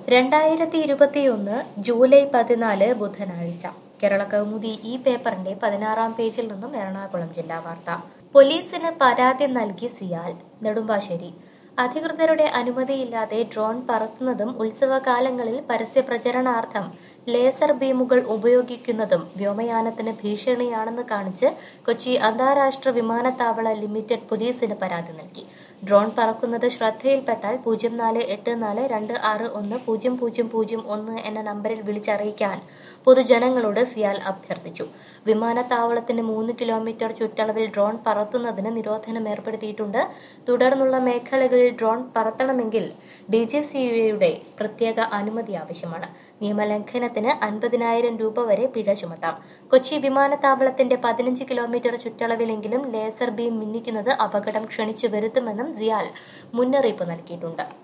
രണ്ടായിരത്തി ഇരുപത്തിയൊന്ന് ജൂലൈ പതിനാല് ബുധനാഴ്ച കേരള കൗമുദി ഈ പേപ്പറിന്റെ പതിനാറാം പേജിൽ നിന്നും എറണാകുളം ജില്ലാ വാർത്ത പോലീസിന് പരാതി നൽകി സിയാൽ നെടുമ്പാശ്ശേരി അധികൃതരുടെ അനുമതിയില്ലാതെ ഡ്രോൺ പറത്തുന്നതും ഉത്സവകാലങ്ങളിൽ പരസ്യ പ്രചരണാർത്ഥം ലേസർ ബീമുകൾ ഉപയോഗിക്കുന്നതും വ്യോമയാനത്തിന് ഭീഷണിയാണെന്ന് കാണിച്ച് കൊച്ചി അന്താരാഷ്ട്ര വിമാനത്താവള ലിമിറ്റഡ് പോലീസിന് പരാതി നൽകി ഡ്രോൺ പറക്കുന്നത് ശ്രദ്ധയിൽപ്പെട്ടാൽ പൂജ്യം നാല് എട്ട് നാല് രണ്ട് ആറ് ഒന്ന് പൂജ്യം പൂജ്യം പൂജ്യം ഒന്ന് എന്ന നമ്പറിൽ വിളിച്ചറിയിക്കാൻ പൊതുജനങ്ങളോട് സിയാൽ അഭ്യർത്ഥിച്ചു വിമാനത്താവളത്തിന് മൂന്ന് കിലോമീറ്റർ ചുറ്റളവിൽ ഡ്രോൺ പറത്തുന്നതിന് നിരോധനം ഏർപ്പെടുത്തിയിട്ടുണ്ട് തുടർന്നുള്ള മേഖലകളിൽ ഡ്രോൺ പറത്തണമെങ്കിൽ ഡി ജി സിയുടെ പ്രത്യേക അനുമതി ആവശ്യമാണ് നിയമലംഘനത്തിന് അൻപതിനായിരം രൂപ വരെ പിഴ ചുമത്താം കൊച്ചി വിമാനത്താവളത്തിന്റെ പതിനഞ്ച് കിലോമീറ്റർ ചുറ്റളവിലെങ്കിലും ലേസർ ബീം മിന്നിക്കുന്നത് അപകടം ക്ഷണിച്ചു വരുത്തുമെന്നും സിയാൽ മുന്നറിയിപ്പ് നൽകിയിട്ടുണ്ട്